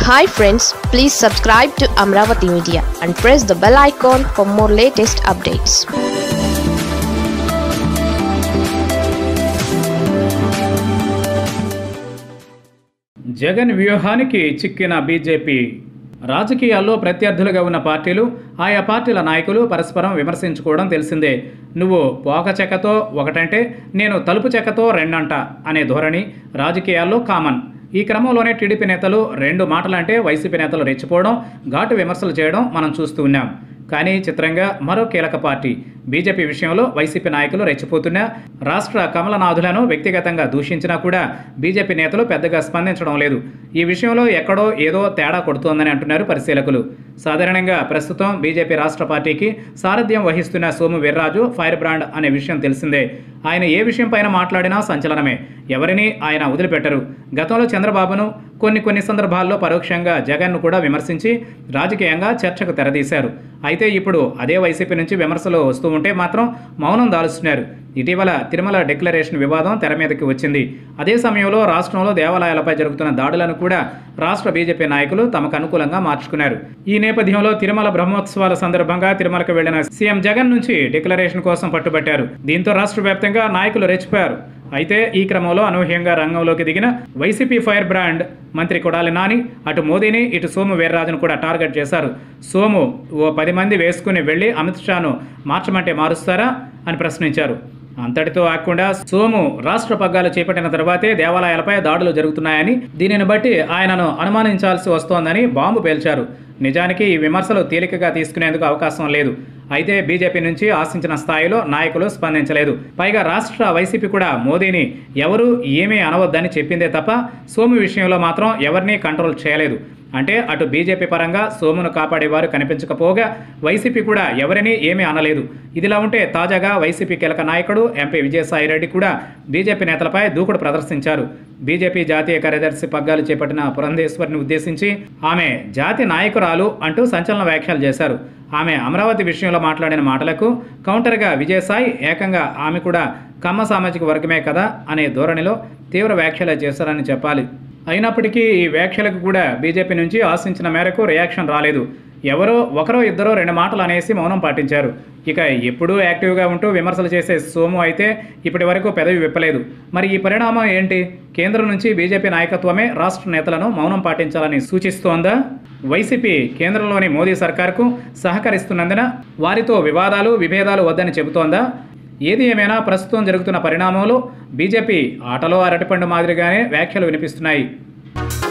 hi friends please subscribe to Amaravati media and press the bell icon for more latest updates Jagan వ్యూహానికి చిక్కిన BJP రాజకీయాల్లో ప్రత్యర్థులుగా ఉన్న పార్టీలు ఆయా పార్టీల నాయకులు పరస్పరం విమర్శించుకోవడం తెలిసిందే నువ్వు పోక చెక్కతో ఒకటంటే నేను తలుపు చెక్కతో రెండంట అనే ధోరణి రాజకీయాల్లో కామన్ ఈ క్రమంలోనే టీడీపీ నేతలు రెండు మాటలంటే వైసీపీ నేతలు రెచ్చిపోవడం ఘాటు విమర్శలు చేయడం మనం చూస్తూ ఉన్నాం కానీ చిత్రంగా మరో కీలక పార్టీ బీజేపీ విషయంలో వైసీపీ నాయకులు రెచ్చిపోతున్నా రాష్ట్ర కమలనాథులను వ్యక్తిగతంగా దూషించినా కూడా బీజేపీ నేతలు పెద్దగా స్పందించడం లేదు ఈ విషయంలో ఎక్కడో ఏదో తేడా కొడుతోందని అంటున్నారు పరిశీలకులు సాధారణంగా ప్రస్తుతం బీజేపీ రాష్ట్ర పార్టీకి సారథ్యం వహిస్తున్న సోము వీర్రాజు ఫైర్ బ్రాండ్ అనే విషయం తెలిసిందే ఆయన ఏ విషయం పైన మాట్లాడినా సంచలనమే ఎవరిని ఆయన వదిలిపెట్టరు గతంలో చంద్రబాబును కొన్ని కొన్ని సందర్భాల్లో పరోక్షంగా జగన్ను కూడా విమర్శించి రాజకీయంగా చర్చకు తెరదీశారు అయితే ఇప్పుడు అదే వైసీపీ నుంచి విమర్శలు వస్తూ ఉంటే మాత్రం మౌనం దాలుస్తున్నారు ఇటీవల తిరుమల డిక్లరేషన్ వివాదం తెర మీదకి వచ్చింది అదే సమయంలో రాష్ట్రంలో దేవాలయాలపై జరుగుతున్న దాడులను కూడా రాష్ట్ర బీజేపీ నాయకులు తమకు అనుకూలంగా మార్చుకున్నారు ఈ నేపథ్యంలో తిరుమల బ్రహ్మోత్సవాల సందర్భంగా తిరుమలకు వెళ్లిన సీఎం జగన్ నుంచి డిక్లరేషన్ కోసం పట్టుబట్టారు దీంతో రాష్ట్ర వ్యాప్తంగా నాయకులు రెచ్చిపోయారు అయితే ఈ క్రమంలో అనూహ్యంగా రంగంలోకి దిగిన వైసీపీ ఫైర్ బ్రాండ్ మంత్రి కొడాలి నాని అటు మోదీని ఇటు సోము వీర్రాజును కూడా టార్గెట్ చేశారు సోము ఓ పది మంది వేసుకుని వెళ్ళి అమిత్ షాను మార్చమంటే మారుస్తారా అని ప్రశ్నించారు అంతటితో ఆగకుండా సోము రాష్ట్ర పగ్గాలు చేపట్టిన తర్వాతే దేవాలయాలపై దాడులు జరుగుతున్నాయని దీనిని బట్టి ఆయనను అనుమానించాల్సి వస్తోందని బాంబు పేల్చారు నిజానికి ఈ విమర్శలు తేలికగా తీసుకునేందుకు అవకాశం లేదు అయితే బీజేపీ నుంచి ఆశించిన స్థాయిలో నాయకులు స్పందించలేదు పైగా రాష్ట్ర వైసీపీ కూడా మోదీని ఎవరు ఏమీ అనవద్దని చెప్పిందే తప్ప సోము విషయంలో మాత్రం ఎవరినీ కంట్రోల్ చేయలేదు అంటే అటు బీజేపీ పరంగా సోమును కాపాడేవారు కనిపించకపోగా వైసీపీ కూడా ఎవరినీ ఏమీ అనలేదు ఇదిలా ఉంటే తాజాగా వైసీపీ కీలక నాయకుడు ఎంపీ విజయసాయిరెడ్డి కూడా బీజేపీ నేతలపై దూకుడు ప్రదర్శించారు బీజేపీ జాతీయ కార్యదర్శి పగ్గాలు చేపట్టిన పురంధేశ్వరిని ఉద్దేశించి ఆమె జాతి నాయకురాలు అంటూ సంచలన వ్యాఖ్యలు చేశారు ఆమె అమరావతి విషయంలో మాట్లాడిన మాటలకు కౌంటర్గా విజయసాయి ఏకంగా ఆమె కూడా కమ్మ సామాజిక వర్గమే కదా అనే ధోరణిలో తీవ్ర వ్యాఖ్యలు చేశారని చెప్పాలి అయినప్పటికీ ఈ వ్యాఖ్యలకు కూడా బీజేపీ నుంచి ఆశించిన మేరకు రియాక్షన్ రాలేదు ఎవరో ఒకరో ఇద్దరో రెండు మాటలు అనేసి మౌనం పాటించారు ఇక ఎప్పుడూ యాక్టివ్గా ఉంటూ విమర్శలు చేసే సోము అయితే ఇప్పటి వరకు పెదవి విప్పలేదు మరి ఈ పరిణామం ఏంటి కేంద్రం నుంచి బీజేపీ నాయకత్వమే రాష్ట్ర నేతలను మౌనం పాటించాలని సూచిస్తోందా వైసీపీ కేంద్రంలోని మోదీ సర్కార్కు సహకరిస్తున్నందున వారితో వివాదాలు విభేదాలు వద్దని చెబుతోందా ఏది ఏమైనా ప్రస్తుతం జరుగుతున్న పరిణామంలో బీజేపీ ఆటలో అరటిపండు మాదిరిగానే వ్యాఖ్యలు వినిపిస్తున్నాయి